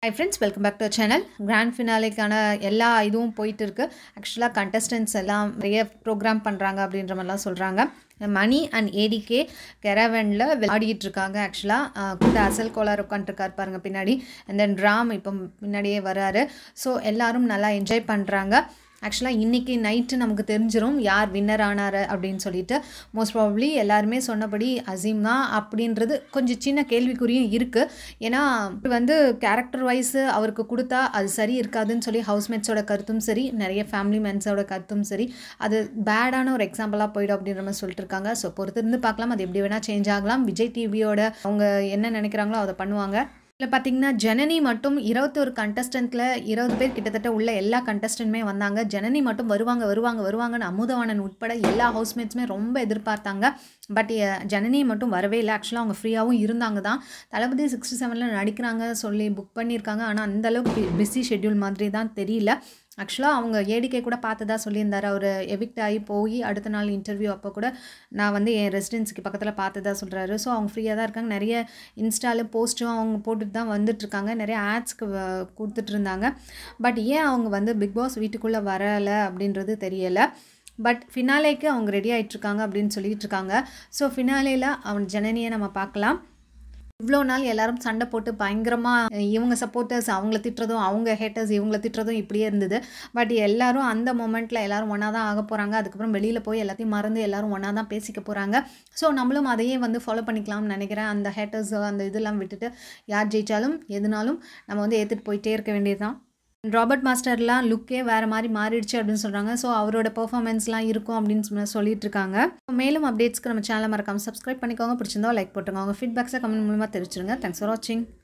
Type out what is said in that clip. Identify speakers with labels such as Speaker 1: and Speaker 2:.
Speaker 1: high friends welcome back to channel grand ஃபினாலேக்கான எல்லா இதுவும் போயிட்டு இருக்கு ஆக்சுவலாக கண்டஸ்டன்ட்ஸ் எல்லாம் நிறைய ப்ரோக்ராம் பண்ணுறாங்க அப்படின்ற மாதிரிலாம் சொல்கிறாங்க மணி அண்ட் ஏடிகே கெரவனில் விளையாடிட்டு இருக்காங்க ஆக்சுவலாக கூட அசல் கோளார் உட்காந்துருக்கார் பாருங்க பின்னாடி அண்ட் தென் ராம் இப்போ பின்னாடியே வராரு ஸோ எல்லாரும் நல்லா என்ஜாய் பண்ணுறாங்க ஆக்சுவலாக இன்றைக்கி நைட்டு நமக்கு தெரிஞ்சிடும் யார் வின்னர் ஆனார் அப்படின்னு சொல்லிட்டு மோஸ்ட் ப்ராபப்ளி எல்லாருமே சொன்னபடி அசீம் தான் அப்படின்றது கொஞ்சம் சின்ன கேள்விக்குறியும் இருக்குது ஏன்னா இது வந்து கேரக்டர் வைஸு அவருக்கு கொடுத்தா அது சரி இருக்காதுன்னு சொல்லி ஹவுஸ்மேட்ஸோட கருத்தும் சரி நிறைய ஃபேமிலி மேன்ஸோட கருத்தும் சரி அது பேடான ஒரு எக்ஸாம்பிளாக போயிடும் அப்படின்ற மாதிரி சொல்லிட்டு இருக்காங்க ஸோ பொறுத்திருந்து பார்க்கலாம் அது எப்படி வேணால் சேஞ்ச் ஆகலாம் விஜய் டிவியோட அவங்க என்ன நினைக்கிறாங்களோ அதை பண்ணுவாங்க இதில் பார்த்தீங்கன்னா ஜனனி மட்டும் இருபத்தொரு கண்டஸ்டண்ட்டில் இருபது பேர் கிட்டத்தட்ட உள்ள எல்லா கண்டஸ்டன்ட்மே வந்தாங்க ஜனனி மட்டும் வருவாங்க வருவாங்க வருவாங்கன்னு அமுதவாணன் உட்பட எல்லா ஹவுஸ்மேட்ஸுமே ரொம்ப எதிர்பார்த்தாங்க பட் ஜனனி மட்டும் வரவே இல்லை ஆக்சுவலாக அவங்க ஃப்ரீயாகவும் இருந்தாங்க தான் தளபதி சிக்ஸ்டி செவனில் நடிக்கிறாங்க சொல்லி புக் பண்ணியிருக்காங்க ஆனால் அந்தளவுக்கு பிஸி ஷெட்யூல் மாதிரி தான் தெரியல ஆக்சுவலாக அவங்க ஏடிக்கே கூட பார்த்ததா சொல்லியிருந்தார் அவர் எவிக்ட் ஆகி போய் அடுத்த நாள் இன்டர்வியூ அப்போ கூட நான் வந்து என் ரெசிடென்ஸுக்கு பக்கத்தில் பார்த்ததா சொல்கிறாரு ஸோ அவங்க ஃப்ரீயாக தான் இருக்காங்க நிறைய இன்ஸ்டாவில் போஸ்ட்டும் அவங்க போட்டுட்டு தான் வந்துட்டுருக்காங்க நிறைய ஆட்ஸ்க்கு கொடுத்துட்டு இருந்தாங்க பட் ஏன் அவங்க வந்து பிக் பாஸ் வீட்டுக்குள்ளே வரலை அப்படின்றது தெரியலை பட் ஃபினாலேக்கு அவங்க ரெடி ஆகிட்டுருக்காங்க அப்படின்னு சொல்லிட்டு இருக்காங்க ஸோ ஃபினாலேயில் அவன் ஜனனியை நம்ம பார்க்கலாம் இவ்வளோ நாள் எல்லாரும் சண்டை போட்டு பயங்கரமாக இவங்க சப்போர்ட்டர்ஸ் அவங்கள திட்டுறதும் அவங்க ஹேட்டர்ஸ் இவங்கள திட்டுறதும் இப்படியே இருந்தது பட் எல்லாரும் அந்த மொமெண்ட்டில் எல்லாரும் ஒன்றா தான் ஆக போகிறாங்க அதுக்கப்புறம் வெளியில் போய் எல்லாத்தையும் மறந்து எல்லாரும் ஒன்றா தான் பேசிக்க போகிறாங்க ஸோ நம்மளும் அதையே வந்து ஃபாலோ பண்ணிக்கலாம்னு நினைக்கிறேன் அந்த ஹேட்டர்ஸ் அந்த இதெல்லாம் விட்டுட்டு யார் ஜெயித்தாலும் எதுனாலும் நம்ம வந்து ஏற்றுட்டு போயிட்டே இருக்க வேண்டியது தான் ராபர்ட் மாஸ்டர்லாம் லுக்கே வேறு மாதிரி மாறிடுச்சு அப்படின்னு சொல்கிறாங்க ஸோ அவரோட பெர்ஃபார்மன்ஸ்லாம் இருக்கும் அப்படின்னு சொல்லிட்டு இருக்காங்க மேலும் அப்டேட்ஸ்க்கு நம்ம சேனலை மறக்காமல் சப்ஸ்கிரைப் பண்ணிக்கோங்க பிடிச்சிருந்தோ லைக் போட்டுக்கோங்க ஃபீட்பேக்ஸை கமெண்ட் மூலமாக தெரிவிச்சிருங்க தேங்க்ஸ் ஃபார் வாட்சிங்